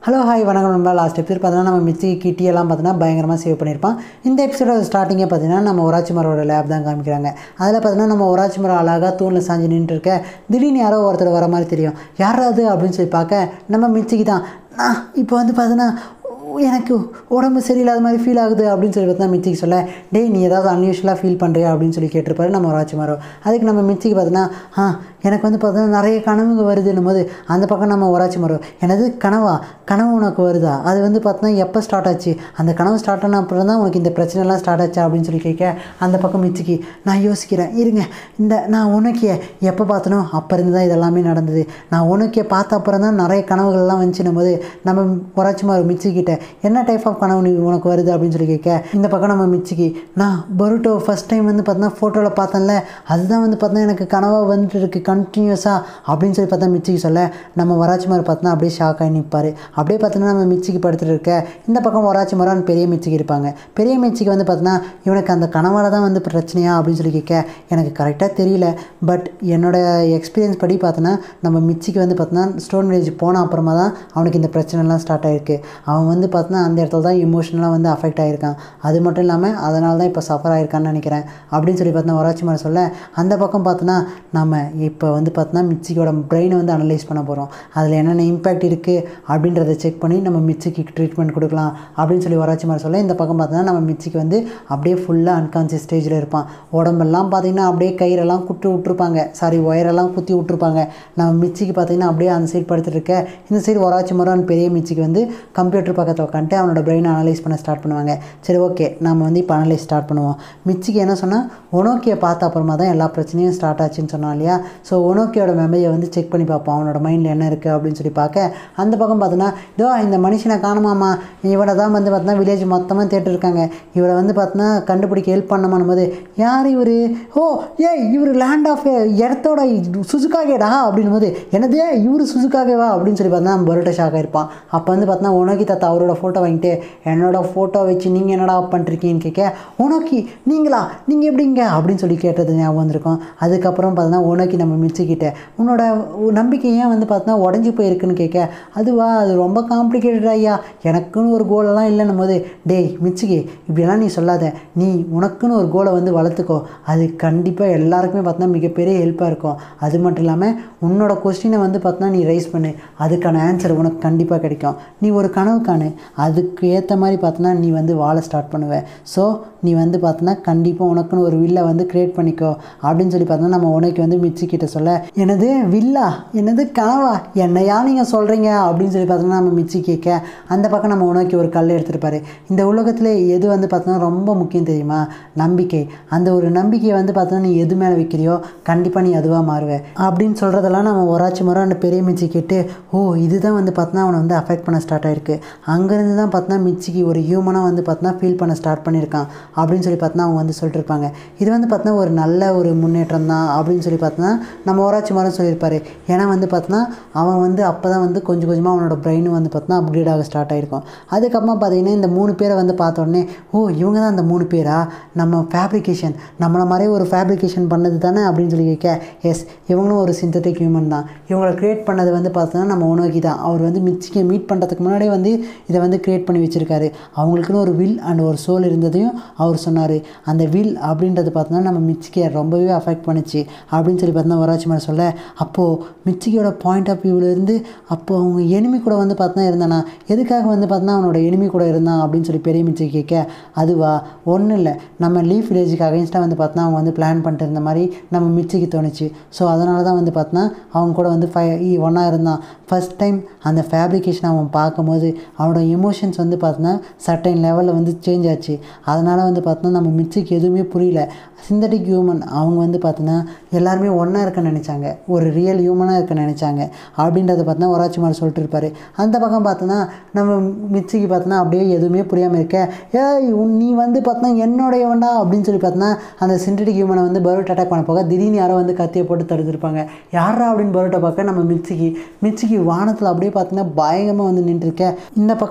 hello hi வணக்கம் நண்பா last episode பார்த்தீங்கன்னா நம்ம மிச்சி கிட்டி எல்லாம் பார்த்தீங்கன்னா பயங்கரமாக சேவ் பண்ணியிருப்பான் இந்த எபிசோட ஸ்டார்டிங்கே பார்த்தீங்கன்னா நம்ம ஒராச்சி மரோட லேப் தான் காமிக்கிறாங்க அதில் பார்த்தீங்கன்னா நம்ம ஒராச்சி மரம் அழகாக தூணில் சாஞ்சு நின்றுட்டு இருக்க திடீர்னு யாரோ ஒருத்தர் வர மாதிரி தெரியும் யாரா அது அப்படின்னு சொல்லி பார்க்க நம்ம மிச்சிக்கு தான் நான் இப்போ வந்து பார்த்தீங்கன்னா எனக்கு உடம்பு சரியில்லாத மாதிரி ஃபீல் ஆகுது அப்படின்னு சொல்லி பார்த்தா மிச்சிக்கு சொல்ல டேய் நீ ஏதாவது அன்யூஷுவலாக ஃபீல் பண்ணுறியா அப்படின்னு சொல்லி கேட்டிருப்பாரு நம்ம ஒராச்சி மரம் அதுக்கு நம்ம மிச்சிக்கு பார்த்தீங்கன்னா ஆ எனக்கு வந்து பார்த்தீங்கன்னா நிறைய கனவுங்க வருதுன்னும் போது அந்த பக்கம் நம்ம ஒராச்சி மரம் எனது கனவா கனவு உனக்கு வருதா அது வந்து பார்த்தீங்கன்னா எப்போ ஸ்டார்ட் ஆச்சு அந்த கனவு ஸ்டார்ட் ஆன அப்புறம் தான் உனக்கு இந்த பிரச்சனைலாம் ஸ்டார்ட் ஆச்சா அப்படின்னு சொல்லி கேட்க அந்த பக்கம் மிச்சிக்கு நான் யோசிக்கிறேன் இருங்க இந்த நான் உனக்கிய எப்போ பார்த்தனோ அப்போ இருந்து தான் இதெல்லாமே நடந்தது நான் உனக்கிய பார்த்த அப்புறம் தான் நிறைய கனவுகள்லாம் வந்துச்சுன்னும் போது நம்ம ஒராச்சி மரம் மிச்சிக்கிட்ட என்ன டைப் ஆஃப் கனவு நீ உனக்கு வருது அப்படின்னு சொல்லி கேட்க இந்த பக்கம் நம்ம மிச்சிக்கு நான் பருட்டோ ஃபஸ்ட் டைம் வந்து பார்த்தீங்கன்னா ஃபோட்டோவில் பார்த்தேன்ல அதுதான் வந்து பார்த்தீங்கன்னா எனக்கு கனவாக வந்துட்டு இருக்கு கண்டினியூஸாக அப்படின்னு சொல்லி பார்த்தா மிச்சிக்கு சொல்ல நம்ம வராச்சி மரம் பார்த்தோன்னா அப்படியே ஷாக் ஆகி நிற்பார் அப்படியே பார்த்தோன்னா நம்ம மிச்சிக்கு படுத்துட்டு இருக்க இந்த பக்கம் வராச்சி மரம் பெரிய மிச்சிக்கு இருப்பாங்க பெரிய மிச்சிக்கு வந்து பார்த்தோன்னா இவனுக்கு அந்த கனவால் தான் வந்து பிரச்சனையா அப்படின்னு சொல்லி கேட்க எனக்கு கரெக்டாக தெரியல பட் என்னோட எக்ஸ்பீரியன்ஸ் படி பார்த்தோன்னா நம்ம மிச்சிக்கு வந்து பார்த்தோன்னா ஸ்டோன் வில்லேஜ் போன அப்புறமா தான் அவனுக்கு இந்த பிரச்சனைலாம் ஸ்டார்ட் ஆகிருக்கு அவன் வந்து பார்த்தோன்னா அந்த இடத்துல தான் இமோஷனலாக வந்து அஃபெக்ட் ஆகிருக்கான் அது மட்டும் இல்லாமல் அதனால தான் இப்போ சஃபர் ஆகிருக்கான்னு நினைக்கிறேன் அப்படின்னு சொல்லி பார்த்தோன்னா வராச்சி மரம் சொல்ல அந்த பக்கம் பார்த்தோன்னா நம்ம இப்போ வந்து பார்த்தோன்னா மிச்சிக்கோட பிரெயினை வந்து அனலைஸ் பண்ண போகிறோம் அதில் என்னென்ன இம்பேக்ட் இருக்குது அப்படின்றத செக் பண்ணி நம்ம மிச்சிக்கு ட்ரீட்மெண்ட் கொடுக்கலாம் அப்படின்னு சொல்லி வராச்சி மாதிரி சொல்ல இந்த பக்கம் பார்த்தோன்னா நம்ம மிச்சிக்கு வந்து அப்படியே ஃபுல்லாக அன்கான்சியஸ் ஸ்டேஜில் இருப்பான் உடம்பெல்லாம் பார்த்தீங்கன்னா அப்படியே கயிறெல்லாம் குட்டு விட்ருப்பாங்க சாரி ஒயரெல்லாம் குத்தி விட்ருப்பாங்க நம்ம மிச்சிக்கு பார்த்தீங்கன்னா அப்படியே அந்த சைடு படுத்துட்டு இருக்க இந்த சைடு வராச்சி மரம் பெரிய மிச்சிக்கு வந்து கம்ப்யூட்டர் பக்கத்தில் உட்காந்துட்டு அவனோட பிரெயினை அனலைஸ் பண்ண ஸ்டார்ட் பண்ணுவாங்க சரி ஓகே நம்ம வந்து இப்போ அனலைஸ் ஸ்டார்ட் பண்ணுவோம் மிச்சிக்கு என்ன சொன்னால் ஒனோக்கியை பார்த்த அப்புறமா தான் எல்லா பிரச்சனையும் ஸ்டார்ட் ஆச்சுன்னு சொன்னான் இல்லையா ஸோ ஒனோக்கியோட மெமரியை வந்து செக் பண்ணி பார்ப்போம் அவனோட மைண்டில் என்ன இருக்குது அப்படின்னு சொல்லி பார்க்க அந்த பக்கம் பார்த்தோன்னா இதோ இந்த மனுஷனை காணுமாமா இவனை தான் வந்து பார்த்தோன்னா வில்லேஜ் மொத்தமாக தேட்டிருக்காங்க இவரை வந்து பார்த்தோன்னா கண்டுபிடிக்க ஹெல்ப் பண்ணமானும் போது யார் இவர் ஓ ஏய் இவர் லேண்ட் ஆஃப் இடத்தோட சுசுக்காகேடா அப்படின்னும் போது என்னது இவர் சுசுக்காகேவா அப்படின்னு சொல்லி பார்த்தா பரோட்டா ஷாக் ஆயிருப்பான் அப்போ வந்து பார்த்தோன்னா உனக்கி தாத்தா அவரோட ஃபோட்டோ வாங்கிட்டு என்னோட ஃபோட்டோ வச்சு நீங்கள் என்னடா பண்ணிருக்கீங்கன்னு கேட்க உனக்கி நீங்களா நீங்கள் எப்படிங்க அப்படின்னு சொல்லி கேட்டது ஞாபகம் வந்திருக்கும் அதுக்கப்புறம் பார்த்தோன்னா உனக்கி நம்ம மிச்சிக்கிட்ட உன்னோட நம்பிக்கை ஏன் வந்து பார்த்தோன்னா உடஞ்சி போயிருக்குன்னு கேட்க அதுவா அது ரொம்ப காம்ப்ளிகேட்டட் ஐயா எனக்குன்னு ஒரு கோலெல்லாம் இல்லைன்னும் போது டேய் மிச்சிக்கி இப்படிலாம் நீ சொல்லாத நீ உனக்குன்னு ஒரு கோலை வந்து வளர்த்துக்கோ அது கண்டிப்பாக எல்லாருக்குமே பார்த்தோன்னா மிகப்பெரிய ஹெல்ப்பாக இருக்கும் அது மட்டும் இல்லாமல் உன்னோட கொஸ்டினை வந்து பார்த்தோன்னா நீ ரைஸ் பண்ணு அதுக்கான ஆன்சர் உனக்கு கண்டிப்பாக கிடைக்கும் நீ ஒரு கனவு காணு அதுக்கு ஏற்ற மாதிரி பார்த்தோன்னா நீ வந்து வாழ ஸ்டார்ட் பண்ணுவ ஸோ நீ வந்து பார்த்தோன்னா கண்டிப்பாக உனக்குன்னு ஒரு வில்லை வந்து க்ரியேட் பண்ணிக்கோ அப்படின்னு சொல்லி பார்த்தோன்னா நம்ம உனக்கு வந்து மிச்சி கிட்ட சொல்ல எனது வில்லா என்னது கனவா என்னையா நீங்கள் சொல்கிறீங்க அப்படின்னு சொல்லி பார்த்தோன்னா நம்ம மிச்சி கேட்க அந்த பக்கம் நம்ம உனக்கு ஒரு கல் எடுத்துருப்பாரு இந்த உலகத்தில் எது வந்து பார்த்தோன்னா ரொம்ப முக்கியம் தெரியுமா நம்பிக்கை அந்த ஒரு நம்பிக்கையை வந்து பார்த்தோன்னா நீ எது மேலே வைக்கிறியோ கண்டிப்பாக நீ அதுவாக மாறுவ அப்படின்னு சொல்கிறதெல்லாம் நம்ம ஒராச்சி முறை அந்த பெரிய மிச்சி கேட்டு ஓ இதுதான் வந்து பார்த்தோன்னா அவனை வந்து அஃபெக்ட் பண்ண ஸ்டார்ட் ஆயிருக்கு அங்கேருந்து தான் பார்த்தோன்னா மிச்சிக்கு ஒரு ஹியூமனாக வந்து பார்த்தோன்னா ஃபீல் பண்ண ஸ்டார்ட் பண்ணியிருக்கான் அப்படின்னு சொல்லி பார்த்தோன்னா அவங்க வந்து சொல்லிட்டு இருப்பாங்க இது வந்து பார்த்தோன்னா ஒரு நல்ல ஒரு முன்னேற்றம் தான் அப்படின்னு சொல்லி பார்த்தோன்னா நம்ம ஓராட்சி மரம் சொல்லியிருப்பாரு ஏன்னா வந்து பார்த்தோன்னா அவன் வந்து அப்போ தான் வந்து கொஞ்சம் கொஞ்சமாக அவனோட பிரெயினும் வந்து பார்த்தோன்னா அப்கிரேட் ஆக ஸ்டார்ட் ஆகிருக்கும் அதுக்கப்புறமா பார்த்தீங்கன்னா இந்த மூணு பேரை வந்து பார்த்த உடனே ஓ இவங்க தான் அந்த மூணு பேரா நம்ம ஃபேப்ரிகேஷன் நம்மளை மாதிரியே ஒரு ஃபேப்ரிகேஷன் பண்ணது தானே அப்படின்னு சொல்லி கேட்க எஸ் இவங்களும் ஒரு சிந்தட்டிக் ஹியூமன் தான் இவங்களை க்ரியேட் பண்ணது வந்து பார்த்தோன்னா நம்ம உணவுக்கு தான் அவர் வந்து மிச்சிக்கை மீட் பண்ணுறதுக்கு முன்னாடியே வந்து இதை வந்து க்ரியேட் பண்ணி வச்சுருக்காரு அவங்களுக்குன்னு ஒரு வில் அண்ட் ஒரு சோல் இருந்ததையும் அவர் சொன்னார் அந்த வில் அப்படின்றது பார்த்தோன்னா நம்ம மிச்சிக்கை ரொம்பவே அஃபெக்ட் பண்ணுச்சு அப்படின்னு சொல்லி பார்த்தோன்னா வராட்சி மாதிரி சொல்ல அப்போது மிச்சிக்கியோட பாயிண்ட் ஆஃப் வியூவிலேருந்து அப்போது அவங்க எனிமி கூட வந்து பார்த்தா இருந்தானா எதுக்காக வந்து பார்த்தா அவனோட எனிமி கூட இருந்தான் அப்படின்னு சொல்லி பெரிய மிச்சி கேட்க அதுவா ஒன்றும் இல்லை நம்ம லீஃப் வில்லேஜுக்கு அகைன்ஸ்டாக வந்து பார்த்தா அவங்க வந்து பிளான் பண்ணிட்டு இருந்த மாதிரி நம்ம மிச்சிக்கு தோணுச்சு ஸோ அதனால தான் வந்து பார்த்தா அவங்க கூட வந்து ஃபை ஒன்றா இருந்தான் ஃபஸ்ட் டைம் அந்த ஃபேப்ரிகேஷன் அவன் பார்க்கும்போது அவனோட எமோஷன்ஸ் வந்து பார்த்தோன்னா சர்டைன் லெவலில் வந்து சேஞ்ச் ஆச்சு அதனால் வந்து பார்த்தோன்னா நம்ம மிச்சிக்கு எதுவுமே புரியல சிந்தட்டிக் ஹியூமன் அவங்க வந்து பார்த்தோன்னா எல்லாருமே ஒன்றா இருக்க நினச்சாங்க ஒரு ரியல் ஹியூமனாக இருக்க நினச்சாங்க அப்படின்றத பார்த்தோன்னா ஒராச்சி மாதிரி சொல்லிட்டு இருப்பாரு அந்த பக்கம் பார்த்தோன்னா நம்ம மிச்சிக்கு பார்த்தோன்னா அப்படியே எதுவுமே புரியாமல் இருக்க ஏய் உன் நீ வந்து பார்த்தோன்னா என்னுடைய வேண்டா அப்படின்னு சொல்லி பார்த்தோன்னா அந்த சிந்தட்டிக் ஹியூமனை வந்து பரோட் அட்டாக் பண்ண போக திடீர்னு யாரோ வந்து கத்தியை போட்டு தடுத்துருப்பாங்க யாரா அப்படின்னு பரோட்டை பார்க்க நம்ம மிச்சிக்கு மிச்சிக்கு வானத்தில் அப்படியே பார்த்தீங்கன்னா பயங்கரமாக வந்து நின்றுருக்க இந்த பக்கம்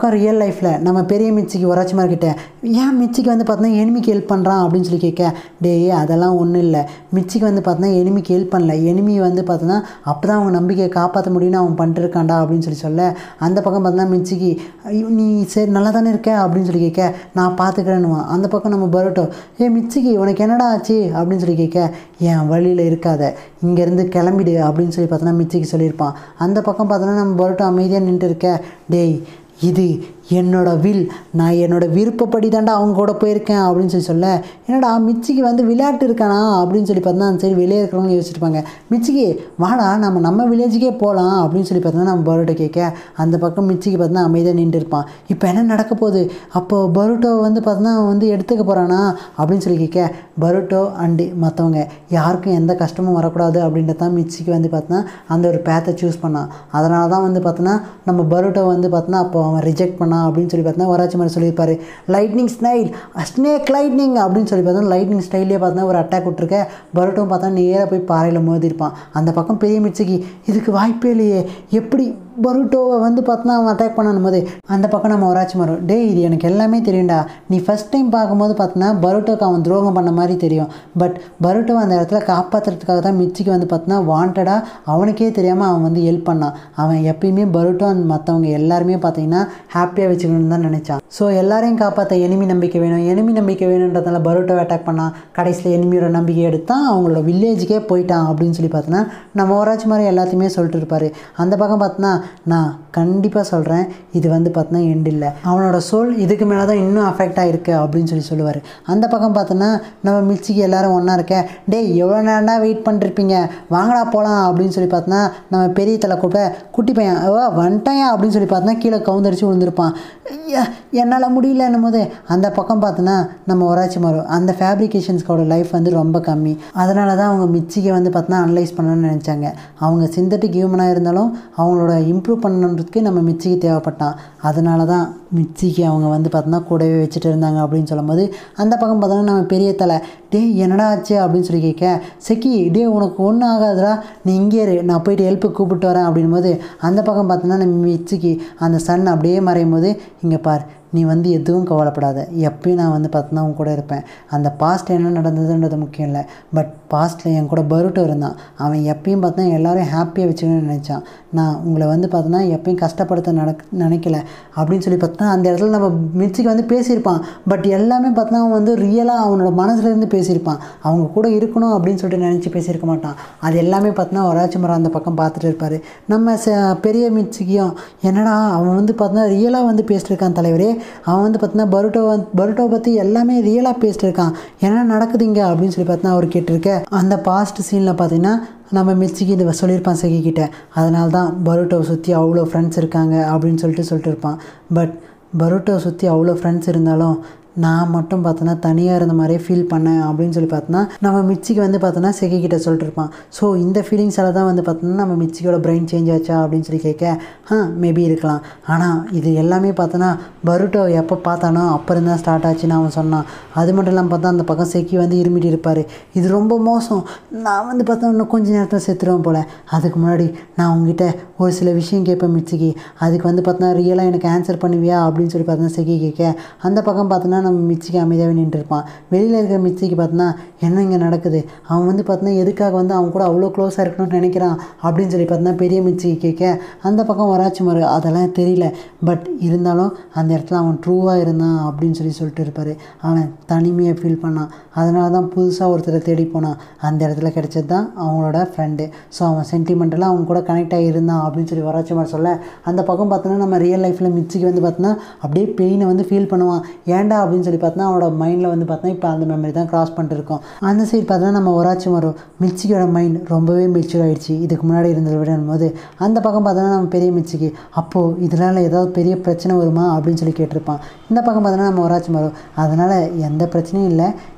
பக்கம் ரியல் லைஃப்பில் நம்ம பெரிய மிச்சிக்கு ஒராச்சி மார்க்கிட்ட ஏன் மிச்சிக்கு வந்து பார்த்தோன்னா எனிமிக்கு ஹெல்ப் பண்ணுறான் அப்படின்னு சொல்லி கேட்க டேய் அதெல்லாம் ஒன்றும் இல்லை மிச்சிக்கு வந்து பார்த்தோன்னா எனிமிக்கு ஹெல்ப் பண்ணல எனிமி வந்து பார்த்தோன்னா அப்போ தான் அவங்க நம்பிக்கையை காப்பாற்ற முடியும்னு அவன் பண்ணிட்டு இருக்கான்டா அப்படின்னு சொல்லி சொல்ல அந்த பக்கம் பார்த்தோன்னா மிச்சிக்கு ஐயோ, நீ சரி நல்லா தானே இருக்க அப்படின்னு சொல்லி கேட்க நான் பார்த்துக்கிறேன்னுவான் அந்த பக்கம் நம்ம பரோட்டோ ஏ மிச்சிக்கு உனக்கு என்னடா ஆச்சு அப்படின்னு சொல்லி கேட்க என் வழியில் இருக்காத இங்கேருந்து கிளம்பிடு அப்படின்னு சொல்லி பார்த்தோன்னா மிச்சிக்கு சொல்லியிருப்பான் அந்த பக்கம் பார்த்தோன்னா நம்ம பரோட்டோ அமைதியாக நின்றுட்டு இருக்க டேய் இது என்னோட வில் நான் என்னோட விருப்பப்படி தாண்டா அவங்க கூட போயிருக்கேன் அப்படின்னு சொல்லி சொல்ல என்னடா மிச்சிக்கு வந்து விளையாட்டு இருக்கானா அப்படின்னு சொல்லி பார்த்தா சரி வெளியே இருக்கிறவங்க யோசிச்சிருப்பாங்க மிச்சிக்கு வாடா நம்ம நம்ம வில்லேஜுக்கே போகலாம் அப்படின்னு சொல்லி பார்த்தோன்னா நம்ம பரோட்டோ கேட்க அந்த பக்கம் மிச்சிக்கு பார்த்தா அமைதியாக நின்று இருப்பான் இப்போ என்ன நடக்க போகுது அப்போது பரோட்டோ வந்து பார்த்தோன்னா அவன் வந்து எடுத்துக்க போகிறானா அப்படின்னு சொல்லி கேட்க பரோட்டோ அண்டு மற்றவங்க யாருக்கும் எந்த கஷ்டமும் வரக்கூடாது அப்படின்றது தான் மிச்சிக்கு வந்து பார்த்தோன்னா அந்த ஒரு பேத்தை சூஸ் பண்ணான் அதனால தான் வந்து பார்த்தோன்னா நம்ம பரோட்டோ வந்து பார்த்தோன்னா அப்போ அவன் ரிஜெக்ட் பண்ணான் அப்படின்னு சொல்லி பார்த்தா வராச்சி மாதிரி சொல்லியிருப்பாரு லைட்னிங் ஸ்டைல் ஸ்னேக் லைட்னிங் அப்படின்னு சொல்லி பார்த்தா லைட்னிங் ஸ்டைல்லே பார்த்தா ஒரு அட்டாக் விட்டுருக்க பரோட்டோவும் பார்த்தா நேராக போய் பாறையில் மோதிருப்பான் அந்த பக்கம் பெரிய மிச்சிக்கு இதுக்கு வாய்ப்பே இல்லையே எப்படி பருட்டோவை வந்து பார்த்தா அவன் அட்டாக் பண்ணணும் போது அந்த பக்கம் நம்ம ஒராச்சி மரம் டேய் இது எனக்கு எல்லாமே தெரியும்டா நீ ஃபஸ்ட் டைம் பார்க்கும்போது பார்த்தோன்னா பருட்டோக்கு அவன் துரோகம் பண்ண மாதிரி தெரியும் பட் பருட்டோவை அந்த இடத்துல காப்பாற்றுறதுக்காக தான் மிச்சிக்கு வந்து பார்த்தோன்னா வாண்டடாக அவனுக்கே தெரியாமல் அவன் வந்து ஹெல்ப் பண்ணான் அவன் எப்பயுமே பருட்டோ அந்த மற்றவங்க எல்லாருமே பார்த்தீங்கன்னா ஹாப்பியாக வச்சுக்கணும்னு தான் நினச்சான் ஸோ எல்லாரையும் காப்பாற்ற எனிமி நம்பிக்கை வேணும் எனிமி நம்பிக்கை வேணுன்றதால பருட்டோவை அட்டாக் பண்ணான் கடைசியில் எனிமியோட நம்பிக்கை எடுத்தான் அவங்களோட வில்லேஜுக்கே போயிட்டான் அப்படின்னு சொல்லி பார்த்தோன்னா நம்ம ஒராச்சி மாதிரி எல்லாத்தையுமே சொல்லிட்டு இருப்பாரு அந்த பக்கம் பார்த்தோன்னா நான் கண்டிப்பாக சொல்கிறேன் இது வந்து பார்த்தோன்னா எண்ட் இல்லை அவனோட சோல் இதுக்கு மேலே தான் இன்னும் அஃபெக்ட் ஆகிருக்கு அப்படின்னு சொல்லி சொல்லுவார் அந்த பக்கம் பார்த்தோன்னா நம்ம மிச்சிக்கு எல்லாரும் ஒன்றா இருக்க டேய் எவ்வளோ நேரம்டா வெயிட் பண்ணிருப்பீங்க வாங்கடா போகலாம் அப்படின்னு சொல்லி பார்த்தோன்னா நம்ம பெரிய தலை கூப்பிட்ட குட்டி பையன் ஓ வந்துட்டாயா அப்படின்னு சொல்லி பார்த்தோன்னா கீழே கவுந்தரிச்சு விழுந்திருப்பான் ஐயா, என்னால் முடியலன்னும் போது அந்த பக்கம் பார்த்தோன்னா நம்ம ஒராச்சி மரம் அந்த ஃபேப்ரிகேஷன்ஸ்க்கோட லைஃப் வந்து ரொம்ப கம்மி அதனால தான் அவங்க மிச்சிக்கை வந்து பார்த்தோன்னா அனலைஸ் பண்ணணும்னு நினச்சாங்க அவங்க சிந்தட்டிக் ஹியூமனாக இருந்தாலும் அவங்களோட இம்ப்ரூவ் பண்ணணுன்றதுக்கு நம்ம மிச்சிக்கு தேவைப்பட்டான் அதனால தான் மிச்சிக்கு அவங்க வந்து பார்த்தோன்னா கூடவே வச்சுட்டு இருந்தாங்க அப்படின்னு சொல்லும்போது அந்த பக்கம் பார்த்தோன்னா நம்ம பெரிய தலை டேய் என்னடா ஆச்சு அப்படின்னு சொல்லி கேட்க செக்கி டே உனக்கு ஒன்றும் ஆகாதுடா நீ இங்கே இரு நான் போயிட்டு ஹெல்ப்புக்கு கூப்பிட்டு வரேன் அப்படின் போது அந்த பக்கம் பார்த்தோன்னா நம்ம மிச்சிக்கு அந்த சன் அப்படியே மறையும் போது இங்கே பார் நீ வந்து எதுவும் கவலைப்படாத எப்பயும் நான் வந்து பார்த்தோன்னா உன் கூட இருப்பேன் அந்த பாஸ்ட் என்ன நடந்ததுன்றது முக்கியம் இல்லை பட் பாஸ்ட்டில் என் கூட பருட்டோ இருந்தான் அவன் எப்பயும் பார்த்தா எல்லாரையும் ஹாப்பியாக வச்சுக்கணும்னு நினச்சான் நான் உங்களை வந்து பார்த்தோன்னா எப்பயும் கஷ்டப்படுத்த நடக் நினைக்கல அப்படின்னு சொல்லி பார்த்தா அந்த இடத்துல நம்ம மிச்சிக்கு வந்து பேசியிருப்பான் பட் எல்லாமே பார்த்தா அவன் வந்து ரியலாக அவனோட மனசுலேருந்து பேசியிருப்பான் அவங்க கூட இருக்கணும் அப்படின்னு சொல்லிட்டு நினச்சி பேசியிருக்க மாட்டான் அது எல்லாமே பார்த்தோன்னா ஒராச்சி மரம் அந்த பக்கம் பார்த்துட்டு இருப்பார் நம்ம ச பெரிய மிச்சிக்கியும் என்னடா அவன் வந்து பார்த்தா ரியலாக வந்து பேசிட்டு இருக்கான் தலைவரே அவன் வந்து பார்த்தீங்கன்னா பருட்டோ வந்து பருட்டோவை பற்றி எல்லாமே ரியலாக பேசிட்டு இருக்கான் என்ன நடக்குதுங்க அப்படின்னு சொல்லி பார்த்தா அவர் கேட்டிருக்க அந்த பாஸ்ட் சீனில் பார்த்தீங்கன்னா நம்ம மிச்சிக்கு இது சொல்லியிருப்பான் செகி கிட்ட அதனால தான் பருட்டோவை சுற்றி அவ்வளோ ஃப்ரெண்ட்ஸ் இருக்காங்க அப்படின்னு சொல்லிட்டு சொல்லிட்டு இருப்பான் பட் பருட்டோவை சுற்றி அவ்வளோ ஃப்ரெண்ட்ஸ் இருந்தாலும் நான் மட்டும் பார்த்தோன்னா தனியாக இருந்த மாதிரியே ஃபீல் பண்ணேன் அப்படின்னு சொல்லி பார்த்தோன்னா நம்ம மிச்சிக்கு வந்து பார்த்தோன்னா செகி கிட்ட சொல்லிட்டு இருப்பான் ஸோ இந்த ஃபீலிங்ஸால் தான் வந்து பார்த்தோன்னா நம்ம மிச்சியோட பிரெயின் சேஞ்ச் ஆச்சா அப்படின்னு சொல்லி கேட்க ஆ மேபி இருக்கலாம் ஆனால் இது எல்லாமே பார்த்தோன்னா பருட்டோ எப்போ பார்த்தானோ அப்போ இருந்தால் ஸ்டார்ட் ஆச்சுன்னு அவன் சொன்னான் அது மட்டும் இல்லாமல் பார்த்தா அந்த பக்கம் செக்கி வந்து இருமிட்டு இருப்பார் இது ரொம்ப மோசம் நான் வந்து பார்த்தா இன்னும் கொஞ்ச நேரத்தில் செத்துருவேன் போல் அதுக்கு முன்னாடி நான் உங்ககிட்ட ஒரு சில விஷயம் கேட்பேன் மிச்சிக்கு அதுக்கு வந்து பார்த்தோன்னா ரியலாக எனக்கு ஆன்சர் பண்ணுவியா அப்படின்னு சொல்லி பார்த்தோன்னா செக்கி கேட்க அந்த பக்கம் பார்த்தோன்னா நம்ம மிச்சிக்கு அமைதியாகவே நின்றுருப்பான் வெளியில் இருக்கிற மிச்சிக்கு பார்த்தோன்னா என்ன இங்கே நடக்குது அவன் வந்து பார்த்தோன்னா எதுக்காக வந்து அவன் கூட அவ்வளோ க்ளோஸாக இருக்கணும்னு நினைக்கிறான் அப்படின்னு சொல்லி பார்த்தோன்னா பெரிய மிச்சிக்கு கேட்க அந்த பக்கம் வராச்சு மறு அதெல்லாம் தெரியல பட் இருந்தாலும் அந்த இடத்துல அவன் ட்ரூவாக இருந்தான் அப்படின்னு சொல்லி சொல்லிட்டு இருப்பார் அவன் தனிமையை ஃபீல் பண்ணான் அதனால தான் புதுசாக ஒருத்தரை தேடி போனான் அந்த இடத்துல கிடைச்சது தான் அவங்களோட ஃப்ரெண்டு ஸோ அவன் சென்டிமெண்டலாக அவங்க கூட கனெக்ட் ஆகி இருந்தான் அப்படின்னு சொல்லி வராச்சு மாதிரி சொல்ல அந்த பக்கம் பார்த்தோன்னா நம்ம ரியல் லைஃப்பில் மிச்சிக்கு வந்து பார்த்தோன்னா அப்படியே பெயினை வந்து ஃபீல் பண்ணுவான் ஏன்டா அப்படின்னு சொல்லி பார்த்தோன்னா அவனோட மைண்டில் வந்து பார்த்தோன்னா இப்போ அந்த மெமரி தான் கிராஸ் பண்ணிட்டு இருக்கோம் அந்த சைடு பார்த்தோன்னா நம்ம ஒராச்சி வரும் மிச்சிக்கோட மைண்ட் ரொம்பவே மெச்சூர் ஆயிடுச்சு இதுக்கு முன்னாடி இருந்ததை விடும் போது அந்த பக்கம் பார்த்தோன்னா நம்ம பெரிய மிச்சிக்கு அப்போது இதனால் ஏதாவது பெரிய பிரச்சனை வருமா அப்படின்னு சொல்லி கேட்டிருப்பான் இந்த பக்கம் பார்த்தோன்னா நம்ம ஒராச்சி மரம் அதனால் எந்த பிரச்சனையும் இல்லை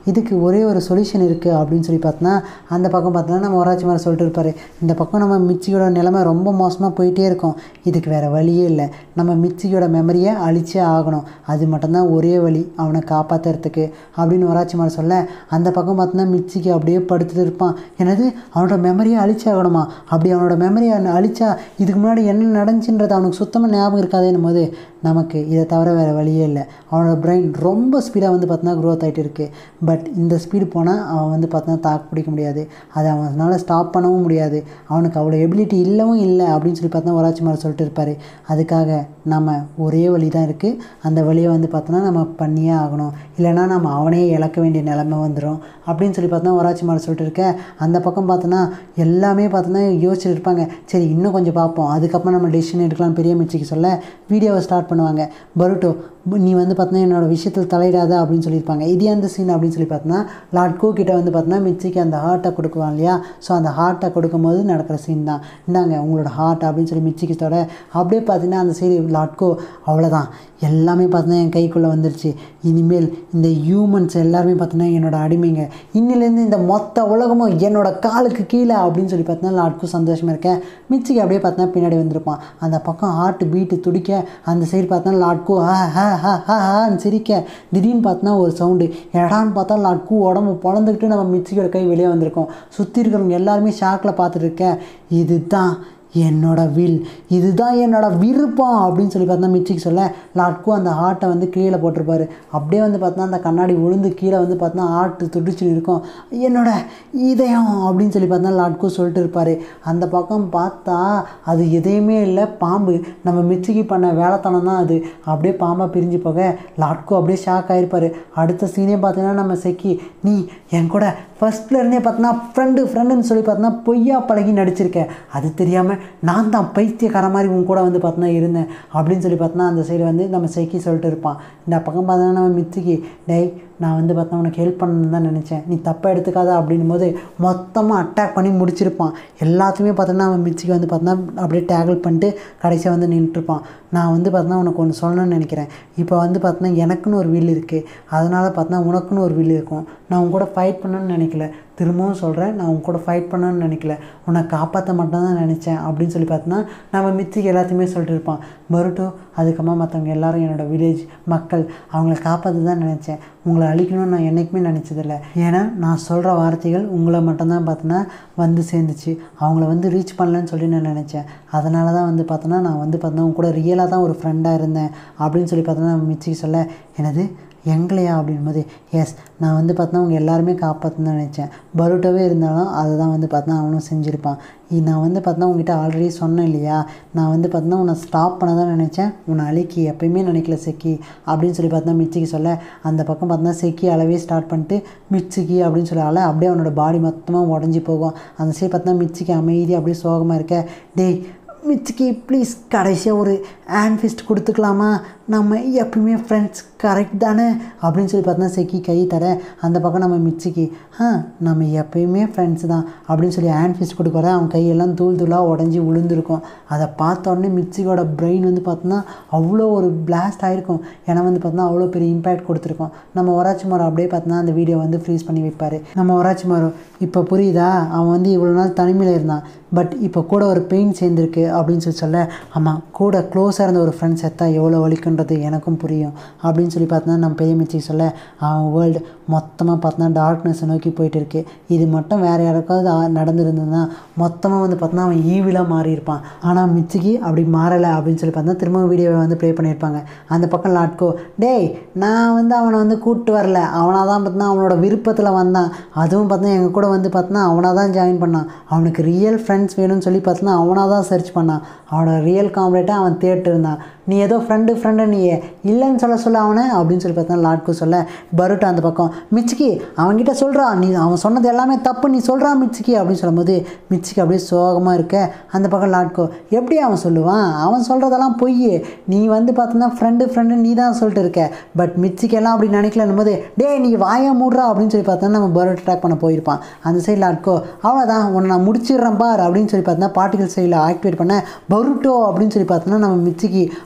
இதுக்கு ஒரே ஒரு சொல்யூஷன் இருக்குது அப்படின்னு சொல்லி பார்த்தோன்னா அந்த பக்கம் பார்த்தோன்னா நம்ம ஒராச்சி மாதிரி சொல்லிட்டு இருப்பார் இந்த பக்கம் நம்ம மிச்சியோட நிலைமை ரொம்ப மோசமாக போயிட்டே இருக்கும் இதுக்கு வேறு வழியே இல்லை நம்ம மிச்சியோட மெமரியை அழிச்சே ஆகணும் அது மட்டும்தான் ஒரே வழி அவனை காப்பாற்றுறதுக்கு அப்படின்னு ஒராச்சி மாதிரி சொல்ல அந்த பக்கம் பார்த்தோன்னா மிச்சிக்கு அப்படியே படுத்துட்டு இருப்பான் எனது அவனோட மெமரியை அழிச்சே ஆகணுமா அப்படி அவனோட மெமரியை அழிச்சா இதுக்கு முன்னாடி என்ன நடந்துச்சுன்றது அவனுக்கு சுத்தமாக ஞாபகம் இருக்காதேன்னும் போது நமக்கு இதை தவிர வேறு வழியே இல்லை அவனோட பிரெயின் ரொம்ப ஸ்பீடாக வந்து பார்த்தோன்னா க்ரோத் ஆகிட்டு இருக்குது பட் இந்த ஸ்பீடு போனால் அவன் வந்து பார்த்தோன்னா தாக்கு பிடிக்க முடியாது அதை அவனால் ஸ்டாப் பண்ணவும் முடியாது அவனுக்கு அவ்வளோ எபிலிட்டி இல்லவும் இல்லை அப்படின்னு சொல்லி பார்த்தா ஒராச்சி மாதிரி சொல்லிட்டு இருப்பார் அதுக்காக நம்ம ஒரே வழி தான் இருக்குது அந்த வழியை வந்து பார்த்தோன்னா நம்ம பண்ணியே ஆகணும் இல்லைனா நம்ம அவனே இழக்க வேண்டிய நிலைமை வந்துடும் அப்படின்னு சொல்லி பார்த்தா ஒராச்சி மாதிரி சொல்லிட்டு இருக்க அந்த பக்கம் பார்த்தோன்னா எல்லாமே பார்த்தோன்னா யோசிச்சுட்டு இருப்பாங்க சரி இன்னும் கொஞ்சம் பார்ப்போம் அதுக்கப்புறம் நம்ம டெசிஷன் எடுக்கலாம் பெரிய மிச்சிக்கு சொல்ல வீடியோவை ஸ்டார்ட் பண்ணுவாங்க பருட்டோ நீ வந்து பார்த்தீங்கன்னா என்னோட விஷயத்தில் தலையிடாத அப்படின்னு சொல்லியிருப்பாங்க இது அந்த சீன் அப்படின்னு சொல்லி பார்த்தோன்னா லார்ட் கோ கிட்ட வந்து பார்த்தீங்கன்னா மிச்சிக்கு அந்த ஹார்ட்டை கொடுக்குவான் இல்லையா ஸோ அந்த ஹார்ட்டை கொடுக்கும்போது நடக்கிற சீன் தான் இந்தாங்க உங்களோட ஹார்ட் அப்படின்னு சொல்லி மிச்சிக்கு தொட அப்படியே பார்த்தீங்கன்னா அந்த சைடு லார்ட் கோ அவ்வளோதான் எல்லாமே பார்த்தீங்கன்னா என் கைக்குள்ளே வந்துருச்சு இனிமேல் இந்த ஹியூமன்ஸ் எல்லாருமே பார்த்தீங்கன்னா என்னோட அடிமைங்க இன்னிலேருந்து இந்த மொத்த உலகமும் என்னோட காலுக்கு கீழே அப்படின்னு சொல்லி பார்த்தீங்கன்னா லாட்க்கும் சந்தோஷமாக இருக்கேன் மிச்சிக்கு அப்படியே பார்த்தீங்கன்னா பின்னாடி வந்திருப்பான் அந்த பக்கம் ஹார்ட் பீட்டு துடிக்க அந்த சைடு பார்த்தா லாட்கு ஹா ஹா ஹா ஹா ஹான்னு சிரிக்க திடீர்னு பார்த்தா ஒரு சவுண்டு எடான்னு பார்த்தா லாட்கு உடம்பு பொழந்துக்கிட்டு நம்ம மிச்சியோட கை வெளியே வந்திருக்கோம் சுற்றி இருக்கிறவங்க எல்லாருமே ஷாக்கில் பார்த்துட்டு இருக்கேன் இதுதான் என்னோட வில் இதுதான் என்னோட விருப்பம் அப்படின்னு சொல்லி பார்த்தா மிச்சிக்கு சொல்ல லாட்க்கும் அந்த ஹார்ட்டை வந்து கீழே போட்டிருப்பாரு அப்படியே வந்து பார்த்தா அந்த கண்ணாடி விழுந்து கீழே வந்து பார்த்தா ஹார்ட் துடிச்சு இருக்கும் என்னோட இதயம் அப்படின்னு சொல்லி பார்த்தா லாட்க்கும் சொல்லிட்டு இருப்பார் அந்த பக்கம் பார்த்தா அது எதையுமே இல்லை பாம்பு நம்ம மிச்சிக்கு பண்ண வேலைத்தனம் தான் அது அப்படியே பாம்பாக பிரிஞ்சு போக லாட்கோ அப்படியே ஷாக் ஆகிருப்பார் அடுத்த சீனே பார்த்தீங்கன்னா நம்ம செக்கி நீ என் கூட ஃபஸ்ட்லேருந்தே பார்த்தோன்னா ஃப்ரெண்டு ஃப்ரெண்டுன்னு சொல்லி பார்த்தோன்னா பொய்யா பழகி நடிச்சிருக்கேன் அது தெரியாமல் நான் தான் பைத்தியக்கார மாதிரி உன் கூட வந்து பார்த்தோன்னா இருந்தேன் அப்படின்னு சொல்லி பார்த்தோன்னா அந்த சைடு வந்து நம்ம செக்கி சொல்லிட்டு இருப்பான் இந்த பக்கம் பார்த்தோன்னா நம்ம மிச்சிக்கு டேய் நான் வந்து பார்த்தா உனக்கு ஹெல்ப் பண்ணணும்னு தான் நினச்சேன் நீ தப்பாக எடுத்துக்காத அப்படின்னும் போது மொத்தமாக அட்டாக் பண்ணி முடிச்சிருப்பான் எல்லாத்தையுமே பார்த்தோன்னா அவன் மிச்சிக்கு வந்து பார்த்தோன்னா அப்படியே டேக்கிள் பண்ணிட்டு கடைசியாக வந்து நின்றுட்டுருப்பான் நான் வந்து பார்த்தோன்னா உனக்கு ஒன்று சொல்லணும்னு நினைக்கிறேன் இப்போ வந்து பார்த்தோன்னா எனக்குன்னு ஒரு வில் இருக்குது அதனால் பார்த்தோன்னா உனக்குன்னு ஒரு வில் இருக்கும் நான் உன் கூட ஃபைட் பண்ணணும்னு நினைக்கல திரும்பவும் சொல்கிறேன் நான் உன் கூட ஃபைட் பண்ணணும்னு நினைக்கல உன்னை காப்பாற்ற மட்டும் தான் நினச்சேன் அப்படின்னு சொல்லி பார்த்தோன்னா நம்ம மிச்சிக்கு எல்லாத்தையுமே சொல்லிட்டு இருப்பான் மறுட்டோ அதுக்கப்புறமா மற்றவங்க எல்லாரும் என்னோடய வில்லேஜ் மக்கள் அவங்கள காப்பாற்ற தான் நினச்சேன் உங்களை அழிக்கணும்னு நான் என்றைக்குமே நினச்சதில்ல ஏன்னா நான் சொல்கிற வார்த்தைகள் உங்களை மட்டும்தான் பார்த்தோன்னா வந்து சேர்ந்துச்சு அவங்கள வந்து ரீச் பண்ணலன்னு சொல்லி நான் நினச்சேன் அதனால தான் வந்து பார்த்தோன்னா நான் வந்து பார்த்தோன்னா உங்க கூட ரியலாக தான் ஒரு ஃப்ரெண்டாக இருந்தேன் அப்படின்னு சொல்லி பார்த்தோன்னா மிச்சிக்கு சொல்ல எனது எங்களையா அப்படின்போது எஸ் நான் வந்து பார்த்தா அவங்க எல்லாருமே காப்பாற்றணும்னு நினச்சேன் பரோட்டாவே இருந்தாலும் அதை தான் வந்து பார்த்தா அவனும் செஞ்சுருப்பான் இ- நான் வந்து பார்த்தா உங்ககிட்ட ஆல்ரெடி சொன்னேன் இல்லையா நான் வந்து பார்த்தா உன்னை ஸ்டாப் பண்ண தான் நினச்சேன் உன்னை அழிக்கி எப்பயுமே நினைக்கல செக்கி அப்படின்னு சொல்லி பார்த்தா மிச்சிக்கு சொல்ல அந்த பக்கம் பார்த்தா செக்கி அளவே ஸ்டார்ட் பண்ணிட்டு மிச்சிக்கி அப்படின்னு சொல்லி அழ அப்படியே அவனோட பாடி மொத்தமாக உடஞ்சி போகும் அந்த சைடு பார்த்தா மிச்சிக்கு அமைதி அப்படியே சோகமாக இருக்க டேய் மிச்சிக்கு ப்ளீஸ் கடைசியாக ஒரு ஹேண்ட் ஃபிஸ்ட் கொடுத்துக்கலாமா நம்ம எப்பயுமே ஃப்ரெண்ட்ஸ் கரெக்ட் தானே அப்படின்னு சொல்லி பார்த்தா செக்கி கை தர அந்த பக்கம் நம்ம மிச்சிக்கு ஆ நம்ம எப்பயுமே ஃப்ரெண்ட்ஸ் தான் அப்படின்னு சொல்லி ஹேண்ட் ஃபிஸ்ட் கொடுக்குற அவன் கையெல்லாம் தூள் தூளாக உடஞ்சி விழுந்திருக்கும் அதை பார்த்த உடனே மிச்சிக்கோட பிரெயின் வந்து பார்த்தோன்னா அவ்வளோ ஒரு பிளாஸ்ட் ஆகிருக்கும் ஏன்னா வந்து பார்த்தோன்னா அவ்வளோ பெரிய இம்பேக்ட் கொடுத்துருக்கோம் நம்ம ஒராச்சி மரம் அப்படியே பார்த்தோன்னா அந்த வீடியோ வந்து ஃப்ரீஸ் பண்ணி வைப்பார் நம்ம ஒராச்சி மரம் இப்போ புரியுதா அவன் வந்து இவ்வளோ நாள் தனிமையில் இருந்தான் பட் இப்போ கூட ஒரு பெயின் சேர்ந்துருக்கு அப்படின்னு சொல்லி சொல்ல ஆமாம் கூட க்ளோஸாக இருந்த ஒரு ஃப்ரெண்ட் செத்தா எவ்வளோ வலிக்குன்றது எனக்கும் புரியும் அப்படின்னு சொல்லி பார்த்தோன்னா நம்ம பெரிய மிச்சி சொல்ல அவன் வேர்ல்டு மொத்தமாக பார்த்தோன்னா டார்க்னஸை நோக்கி போயிட்டு இருக்கு இது மட்டும் வேறு யாருக்காவது ஆ- நடந்திருந்ததுன்னா மொத்தமாக வந்து பார்த்தோன்னா அவன் ஈவிலாக மாறி இருப்பான் ஆனால் மிச்சிக்கு அப்படி மாறலை அப்படின்னு சொல்லி பார்த்தா திரும்ப வீடியோவை வந்து ப்ளே பண்ணியிருப்பாங்க அந்த பக்கம் லாட்கோ டேய் நான் வந்து அவனை வந்து கூப்பிட்டு வரல அவனாக தான் பார்த்தா அவனோட விருப்பத்தில் வந்தான் அதுவும் பார்த்தா எங்கள் கூட வந்து பார்த்தா அவனாக தான் ஜாயின் பண்ணான் அவனுக்கு ரியல் ஃப்ரெண்ட்ஸ் வேணும்னு சொல்லி பார்த்தா அவனாக தான் சர்ச் பண்ணான் அவனோட ரியல் காம்ரேட்டை அவன் தேட்டு இருந்தான் நீ ஏதோ ஃப்ரெண்டு ஃப்ரெண்டு நீ இல்லைன்னு சொல்ல சொல்ல அவனை அப்படின்னு சொல்லி பார்த்தா லாட்கு சொல்ல பருட்டா அந்த பக்கம் மிச்சிக்கி அவன்கிட்ட சொல்கிறா நீ அவன் சொன்னது எல்லாமே தப்பு நீ சொல்கிறா மிச்சிக்கி அப்படின்னு சொல்லும்போது மிச்சிக்கு அப்படியே சோகமாக இருக்க அந்த பக்கம் லாட்கோ எப்படி அவன் சொல்லுவான் அவன் சொல்கிறதெல்லாம் பொய் நீ வந்து பார்த்தோன்னா ஃப்ரெண்டு ஃப்ரெண்டு நீ தான் சொல்லிட்டு இருக்க பட் மிச்சிக்கெல்லாம் அப்படி நினைக்கலன்னும் போது டேய் நீ வாயை மூடுறா அப்படின்னு சொல்லி பார்த்தோன்னா நம்ம பரோட்டா ட்ராக் பண்ண போயிருப்பான் அந்த சைடில் லாட்கோ அவ்வளோதான் உன்னை நான் முடிச்சிடுறேன் பார் அப்படின்னு சொல்லி பார்த்தோன்னா பார்ட்டிகல் சைடில் ஆக்டிவேட் பண்ண பருட்டோ அப்படின்னு சொல்லி பார்த்தோன்னா நம்ம மிச்சிக்கு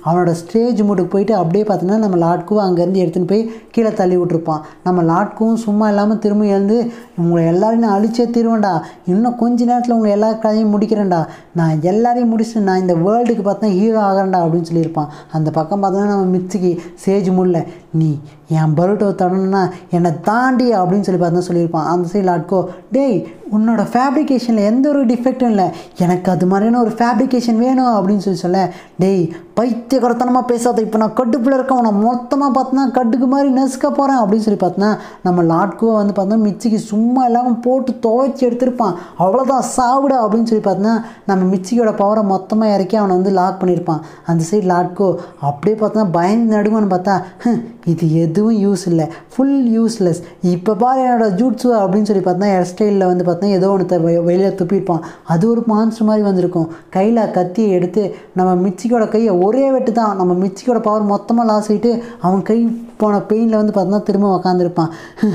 அவனோட ஸ்டேஜ் மூட்டுக்கு போயிட்டு அப்படியே பார்த்தீங்கன்னா நம்ம லாட்கும் அங்கேருந்து எடுத்துன்னு போய் கீழே தள்ளி விட்டுருப்பான் நம்ம லாட்கும் சும்மா இல்லாமல் திரும்ப எழுந்து உங்களை எல்லாரையும் நான் அழிச்சே தீருவேன்டா இன்னும் கொஞ்ச நேரத்தில் உங்களை எல்லா கதையும் முடிக்கிறேன்டா நான் எல்லாரையும் முடிச்சுட்டு நான் இந்த வேர்ல்டுக்கு பார்த்தா ஹீரோ ஆகிறேன்டா அப்படின்னு சொல்லியிருப்பான் அந்த பக்கம் பார்த்தோன்னா நம்ம மிச்சிக்கு சேஜ் முல்ல நீ என் பரோட்டோ தொடணும்னா என்னை தாண்டி அப்படின்னு சொல்லி பார்த்தா சொல்லியிருப்பான் அந்த சைடு லாட்கோ டேய் உன்னோட ஃபேப்ரிகேஷனில் எந்த ஒரு டிஃபெக்டும் இல்லை எனக்கு அது மாதிரியான ஒரு ஃபேப்ரிகேஷன் வேணும் அப்படின்னு சொல்லி சொல்ல டேய் பைத்தியகரத்தனமாக பேசாத இப்போ நான் கட்டுப்பில் இருக்கேன் உன்னை மொத்தமாக பார்த்தனா கட்டுக்கு மாதிரி நசுக்க போகிறேன் அப்படின்னு சொல்லி பார்த்தனா நம்ம லாட்கோ வந்து பார்த்தா மிச்சிக்கு சும்மா இல்லாமல் போட்டு துவைச்சி எடுத்திருப்பான் அவ்வளோதான் சாவிடா அப்படின்னு சொல்லி பார்த்தனா நம்ம மிச்சியோட பவரை மொத்தமாக இறக்கி அவனை வந்து லாக் பண்ணியிருப்பான் அந்த சைடு லாட்கோ அப்படியே பார்த்தா பயந்து நடுவான்னு பார்த்தா "ஹம், இது எதுவும் யூஸ் இல்லை ஃபுல் யூஸ்லெஸ் இப்போ பாரு என்னோட ஜூட்ஸு அப்படின்னு சொல்லி பார்த்தா ஹேர் ஸ்டைலில் வந்து பார்த்தா ஏதோ ஒன்று வெளியில் துப்பியிருப்பான் அது ஒரு மான்ஸ்டர் மாதிரி வந்திருக்கும் கையில் கத்தியை எடுத்து நம்ம மிச்சிக்கோட கையை ஒரே வெட்டு தான் நம்ம மிச்சிக்கோட பவர் மொத்தமாக லாஸ் ஆகிட்டு அவன் கை போன பெயினில் வந்து பார்த்தா திரும்ப உக்காந்துருப்பான்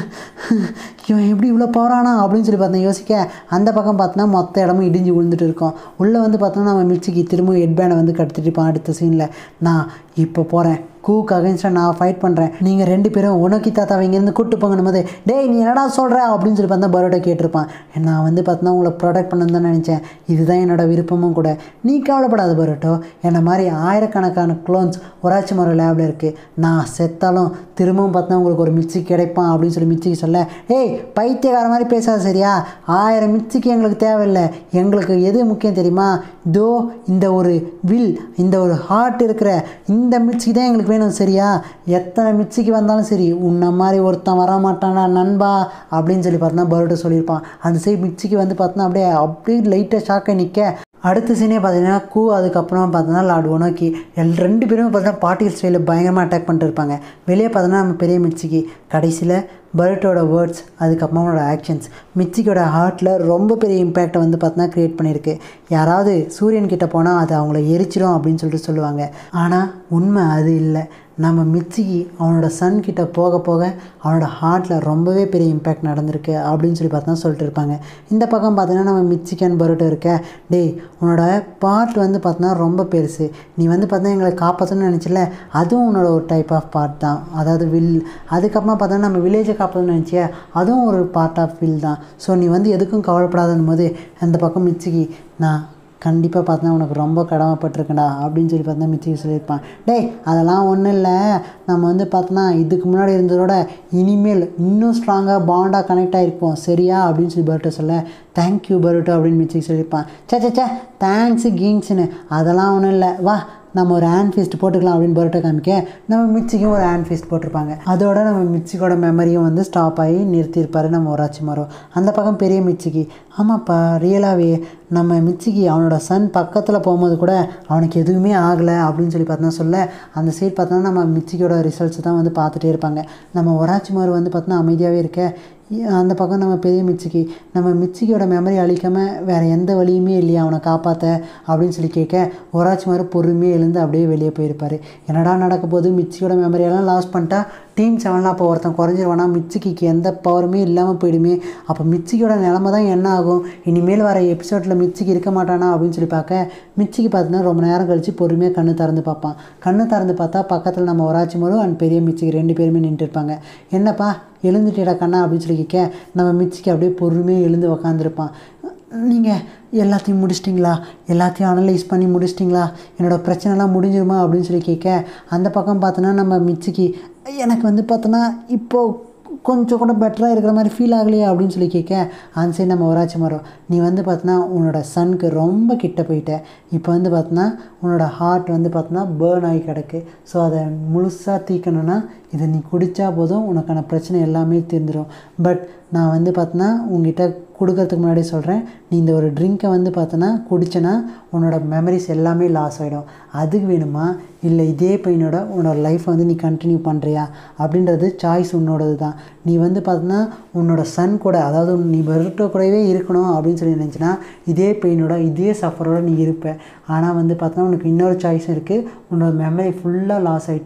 இவன் எப்படி இவ்வளோ பவரானா அப்படின்னு சொல்லி பார்த்தா யோசிக்க அந்த பக்கம் பார்த்தோன்னா மொத்த இடமும் இடிஞ்சு விழுந்துட்டு இருக்கும் உள்ளே வந்து பார்த்தோன்னா நம்ம மிச்சிக்கு திரும்ப ஹெட் பேண்டை வந்து கடுத்துட்டு இருப்பான் அடுத்த சீனில் நான் இப்போ போகிறேன் கூக்கு அகைன்ஸ்டாக நான் ஃபைட் பண்ணுறேன் நீங்கள் ரெண்டு பேரும் உனக்கு தாத்தாவை இங்கேருந்து கூட்டு போங்கணும் போது டேய் நீ என்னடா சொல்கிற அப்படின்னு சொல்லி பார்த்தா பரோட்டா கேட்டிருப்பான் நான் வந்து பார்த்தா உங்களை ப்ரொடெக்ட் பண்ணணும்னு தான் நினச்சேன் இதுதான் என்னோட விருப்பமும் கூட நீ கவலைப்படாத பரோட்டோ என்னை மாதிரி ஆயிரக்கணக்கான க்ளோன்ஸ் ஒராச்சி மரம் லேபில் இருக்குது நான் செத்தாலும் திரும்பவும் பார்த்தா உங்களுக்கு ஒரு மிக்சி கிடைப்பான் அப்படின்னு சொல்லி மிக்சிக்கு சொல்ல ஏய் பைத்தியக்கார மாதிரி பேசாத சரியா ஆயிரம் மிக்சிக்கு எங்களுக்கு தேவையில்லை எங்களுக்கு எது முக்கியம் தெரியுமா இதோ இந்த ஒரு வில் இந்த ஒரு ஹார்ட் இருக்கிற இந்த மிக்சிக்கு தான் எங்களுக்கு வேணும் சரியா எத்தனை மிக்சிக்கு வந்தாலும் சரி உன்னை மாதிரி ஒருத்தன் வர மாட்டானா நண்பா அப்படின்னு சொல்லி பார்த்தா பரோட்டா சொல்லியிருப்பான் அந்த சைடு மிக்சிக்கு வந்து பார்த்தோன்னா அப்படியே அப்படியே லைட்டாக ஷாக்கை நிற்க அடுத்த சீனே பார்த்தீங்கன்னா கூ அதுக்கப்புறம் பார்த்தோன்னா லார்டு ஒனோக்கி எல் ரெண்டு பேரும் பார்த்தீங்கன்னா பாட்டியல் ஸ்டைலில் பயங்கரமாக அட்டாக் பண்ணிட்டு இருப்பாங்க வெளியே பார்த்தோன்னா நம்ம பெரிய மிச்சிக்கு கடைசியில் பர்ட்டோட வேர்ட்ஸ் அதுக்கப்புறம் அவனோட ஆக்ஷன்ஸ் மிச்சிக்கோட ஹார்ட்டில் ரொம்ப பெரிய இம்பேக்டை வந்து பார்த்தோன்னா க்ரியேட் பண்ணியிருக்கு யாராவது சூரியன் கிட்ட போனால் அது அவங்கள எரிச்சிடும் அப்படின்னு சொல்லிட்டு சொல்லுவாங்க ஆனால் உண்மை அது இல்லை நம்ம மிச்சிக்கு அவனோட சன் கிட்ட போக போக அவனோட ஹார்ட்டில் ரொம்பவே பெரிய இம்பேக்ட் நடந்திருக்கு அப்படின்னு சொல்லி பார்த்தா சொல்லிட்டு இருப்பாங்க இந்த பக்கம் பார்த்தீங்கன்னா நம்ம மிச்சிக்கன் பரோட்டோ இருக்க டேய் உன்னோட பார்ட் வந்து பார்த்தோன்னா ரொம்ப பெருசு நீ வந்து பார்த்தா எங்களை காப்பாற்றணும்னு நினச்சில அதுவும் உன்னோட ஒரு டைப் ஆஃப் பார்ட் தான் அதாவது வில் அதுக்கப்புறமா பார்த்தோன்னா நம்ம வில்லேஜை காப்பாற்றணும்னு நினச்சிய அதுவும் ஒரு பார்ட் ஆஃப் வில் தான் ஸோ நீ வந்து எதுக்கும் கவலைப்படாதன் போது அந்த பக்கம் மிச்சிக்கு நான் கண்டிப்பாக பார்த்தா உனக்கு ரொம்ப கடமைப்பட்டிருக்கேன்டா அப்படின்னு சொல்லி பார்த்தா மிச்சிக்கு சொல்லியிருப்பான் டேய் அதெல்லாம் ஒன்றும் இல்லை நம்ம வந்து பார்த்தோன்னா இதுக்கு முன்னாடி இருந்ததோட இனிமேல் இன்னும் ஸ்ட்ராங்காக பாண்டாக கனெக்ட் ஆகிருப்போம் சரியா அப்படின்னு சொல்லி பரோட்டோ சொல்ல தேங்க்யூ பரோட்டோ அப்படின்னு மிச்சிக்கு சொல்லியிருப்பான் சே சே சே தேங்க்ஸு கீங்ஸ்னு அதெல்லாம் ஒன்றும் இல்லை வா நம்ம ஒரு ஹேண்ட் ஃபீஸ்ட் போட்டுக்கலாம் அப்படின்னு பரோட்டா காமிக்க நம்ம மிச்சிக்கும் ஒரு ஹேண்ட் ஃபீஸ்ட் போட்டிருப்பாங்க அதோட நம்ம மிச்சிக்கோட மெமரியும் வந்து ஸ்டாப் ஆகி நிறுத்தியிருப்பாரு நம்ம ஒராச்சி மரம் அந்த பக்கம் பெரிய மிச்சிக்கு ஆமாப்பா ரியலாகவே நம்ம மிச்சிக்கு அவனோட சன் பக்கத்தில் போகும்போது கூட அவனுக்கு எதுவுமே ஆகலை அப்படின்னு சொல்லி பார்த்தோன்னா சொல்ல அந்த சைடு பார்த்தோன்னா நம்ம மிச்சிக்கோட ரிசல்ட்ஸ் தான் வந்து பார்த்துட்டே இருப்பாங்க நம்ம ஒராச்சி மரம் வந்து பார்த்தோன்னா அமைதியாகவே இருக்க அந்த பக்கம் நம்ம பெரிய மிச்சிக்கு நம்ம மிச்சிக்கியோட மெமரி அழிக்காமல் வேறு எந்த வழியுமே இல்லையா அவனை காப்பாற்ற அப்படின்னு சொல்லி கேட்க ஒராச்சி மாதிரி பொறுமையாக எழுந்து அப்படியே வெளியே போயிருப்பார் என்னடா நடக்க போது மிச்சியோட மெமரியெல்லாம் லாஸ் பண்ணிட்டா டீம் செவனில் அப்போ ஒருத்தன் குறைஞ்சிருவானா மிச்சிக்கு எந்த பவருமே இல்லாமல் போயிடுமே அப்போ மிச்சிக்கியோட நிலமை தான் என்ன ஆகும் இனிமேல் வர எபிசோடில் மிச்சிக்கு இருக்க மாட்டானா அப்படின்னு சொல்லி பார்க்க மிச்சிக்கு பார்த்தீங்கன்னா ரொம்ப நேரம் கழித்து பொறுமையாக கண்ணு திறந்து பார்ப்பான் கண்ணு திறந்து பார்த்தா பக்கத்தில் நம்ம ஒராச்சி மரம் அண்ட் பெரிய மிச்சிக்கு ரெண்டு பேருமே நின்றுட்டு இருப்பாங்க என்னப்பா எழுந்துட்டேடா கண்ணா அப்படின்னு சொல்லி கேட்க நம்ம மிச்சிக்கு அப்படியே பொறுமையாக எழுந்து உக்காந்துருப்பான் நீங்கள் எல்லாத்தையும் முடிச்சிட்டிங்களா எல்லாத்தையும் அனலைஸ் பண்ணி முடிச்சிட்டிங்களா என்னோடய பிரச்சனைலாம் முடிஞ்சிருமா அப்படின்னு சொல்லி கேட்க அந்த பக்கம் பார்த்தோன்னா நம்ம மிச்சிக்கு எனக்கு வந்து பார்த்தோன்னா இப்போது கொஞ்சம் கூட பெட்டராக இருக்கிற மாதிரி ஃபீல் ஆகலையா அப்படின்னு சொல்லி கேட்க அந்த சைடு நம்ம ஒராச்சி மரம் நீ வந்து பார்த்தோன்னா உன்னோட சனுக்கு ரொம்ப கிட்ட போயிட்ட இப்போ வந்து பார்த்தோன்னா உன்னோட ஹார்ட் வந்து பார்த்தோன்னா பேர்ன் ஆகி கிடக்கு ஸோ அதை முழுசாக தீக்கணும்னா இதை நீ குடித்தா போதும் உனக்கான பிரச்சனை எல்லாமே தீர்ந்துடும் பட் நான் வந்து பார்த்தோன்னா உங்ககிட்ட கொடுக்கறதுக்கு முன்னாடி சொல்கிறேன் நீ இந்த ஒரு ட்ரிங்க்கை வந்து பார்த்தோன்னா குடிச்சனா உன்னோட மெமரிஸ் எல்லாமே லாஸ் ஆகிடும் அதுக்கு வேணுமா இல்லை இதே பையனோட உன்னோட லைஃப்பை வந்து நீ கண்டினியூ பண்ணுறியா அப்படின்றது சாய்ஸ் உன்னோடது தான் நீ வந்து பார்த்தோன்னா உன்னோட சன் கூட அதாவது நீ பரோட்டோ கூடவே இருக்கணும் அப்படின்னு சொல்லி நினச்சினா இதே பெயினோட இதே சஃபரோட நீ இருப்ப ஆனால் வந்து பார்த்தோன்னா உனக்கு இன்னொரு சாய்ஸ் இருக்குது உன்னோட மெமரி ஃபுல்லாக லாஸ் ஆகிட்டு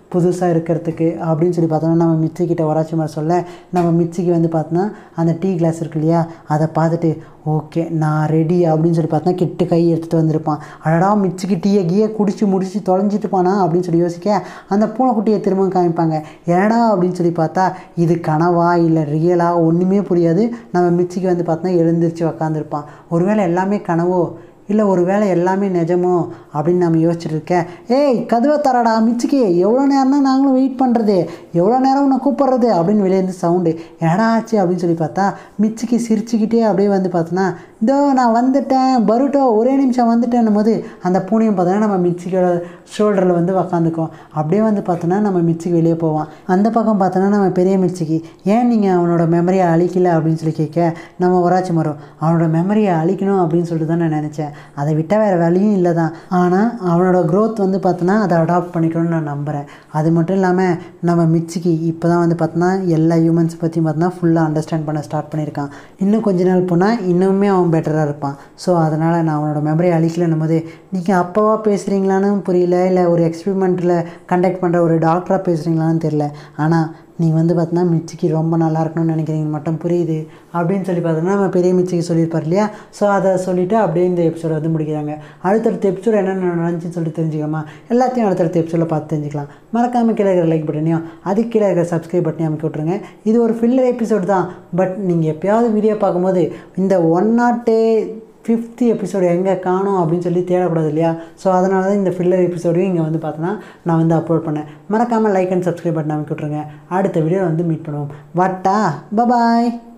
புதுசாக இருக்கிறதுக்கு அப்படின்னு சொல்லி பார்த்தோம்னா நம்ம மிச்சிக்கிட்ட ஒராச்சி மாதிரி சொல்ல நம்ம மிச்சிக்கு வந்து பார்த்தோன்னா அந்த டீ கிளாஸ் இருக்கு இல்லையா அதை பார்த்துட்டு ஓகே நான் ரெடி அப்படின்னு சொல்லி பார்த்தா கிட்ட கை எடுத்துகிட்டு வந்திருப்பான் அடடா மிச்சிக்கு டீயை கீயை குடிச்சு முடிச்சு தொலைஞ்சிட்டு போனா அப்படின்னு சொல்லி யோசிக்க அந்த பூனைக்குட்டியை திரும்ப காமிப்பாங்க ஏடா அப்படின்னு சொல்லி பார்த்தா இது கனவா இல்லை ரியலா ஒன்றுமே புரியாது நம்ம மிச்சிக்கு வந்து பார்த்தா எழுந்திரிச்சு உக்காந்துருப்பான் ஒருவேளை எல்லாமே கனவோ இல்லை ஒரு வேளை எல்லாமே நிஜமோ அப்படின்னு நம்ம யோசிச்சுட்டு இருக்கேன் ஏய் கதவை தரடா மிச்சிக்கு எவ்வளோ நேரம் தான் நாங்களும் வெயிட் பண்ணுறது எவ்வளோ நேரம் உன்னை கூப்பிட்றது அப்படின்னு வெளியேருந்து சவுண்டு என்னடா ஆச்சு அப்படின்னு சொல்லி பார்த்தா மிச்சிக்கு சிரிச்சுக்கிட்டே அப்படியே வந்து பார்த்தோன்னா இதோ நான் வந்துட்டேன் பருட்டோ ஒரே நிமிஷம் வந்துட்டேன்னும் போது அந்த பூனையும் பார்த்தோன்னா நம்ம மிச்சிக்கோட ஷோல்டரில் வந்து உக்காந்துக்கும் அப்படியே வந்து பார்த்தோன்னா நம்ம மிச்சிக்கு வெளியே போவான் அந்த பக்கம் பார்த்தோன்னா நம்ம பெரிய மிச்சிக்கு ஏன் நீங்கள் அவனோட மெமரியை அழிக்கல அப்படின்னு சொல்லி கேட்க நம்ம ஒராச்சி மரம் அவனோட மெமரியை அழிக்கணும் அப்படின்னு சொல்லிட்டு தான் நான் நினச்சேன் அதை விட்டால் வேறு வழியும் இல்லை தான் ஆனால் அவனோட க்ரோத் வந்து பார்த்தோன்னா அதை அடாப்ட் பண்ணிக்கணும்னு நான் நம்புகிறேன் அது மட்டும் இல்லாமல் நம்ம மிச்சிக்கு இப்போ தான் வந்து பார்த்தோன்னா எல்லா ஹியூமன்ஸ் பற்றியும் பார்த்தோன்னா ஃபுல்லாக அண்டர்ஸ்டாண்ட் பண்ண ஸ்டார்ட் பண்ணியிருக்கான் இன்னும் கொஞ்ச நாள் போனால் இன்னுமே அவன் பெட்டராக இருப்பான் ஸோ அதனால் நான் அவனோட மெமரி அழிக்கலன்னும் போது நீங்கள் அப்போவா பேசுகிறீங்களான்னு புரியல இல்லை ஒரு எக்ஸ்பெரிமெண்ட்டில் கண்டக்ட் பண்ணுற ஒரு டாக்டராக பேசுகிறீங்களான்னு தெரில ஆனால் நீங்கள் வந்து பார்த்தோன்னா மிச்சிக்கு ரொம்ப நல்லா இருக்கணும்னு நினைக்கிறீங்க மட்டும் புரியுது அப்படின்னு சொல்லி பார்த்தோன்னா நம்ம பெரிய மிச்சிக்கு சொல்லியிருப்பார் இல்லையா ஸோ அதை சொல்லிவிட்டு அப்படியே இந்த எபிசோட வந்து முடிக்கிறாங்க அடுத்தடுத்த எபிசோட் என்னென்ன நடந்துச்சுன்னு சொல்லிட்டு தெரிஞ்சுக்கலாமா எல்லாத்தையும் அடுத்தடுத்த எபிசோடில் பார்த்து தெரிஞ்சுக்கலாம் மறக்காமல் கீழே இருக்கிற லைக் பட்டனையும் அதுக்கு கீழே இருக்கிற சப்ஸ்கிரைப் பட்டனையும் அமைக்க விட்ருங்க இது ஒரு ஃபில்லர் எபிசோட் தான் பட் நீங்கள் எப்பயாவது வீடியோ பார்க்கும்போது இந்த ஒன் நாட்டே ஃபிஃப்த்து எபிசோடு எங்கே காணும் அப்படின்னு சொல்லி தேடக்கூடாது இல்லையா ஸோ அதனால தான் இந்த ஃபில்லர் எபிசோடையும் இங்கே வந்து பார்த்தோன்னா நான் வந்து அப்லோட் பண்ணேன் மறக்காமல் லைக் அண்ட் சப்ஸ்கிரைப் பட்டன் அமைக்க விட்ருங்க அடுத்த வீடியோ வந்து மீட் பண்ணுவோம் வட்டா பபாய்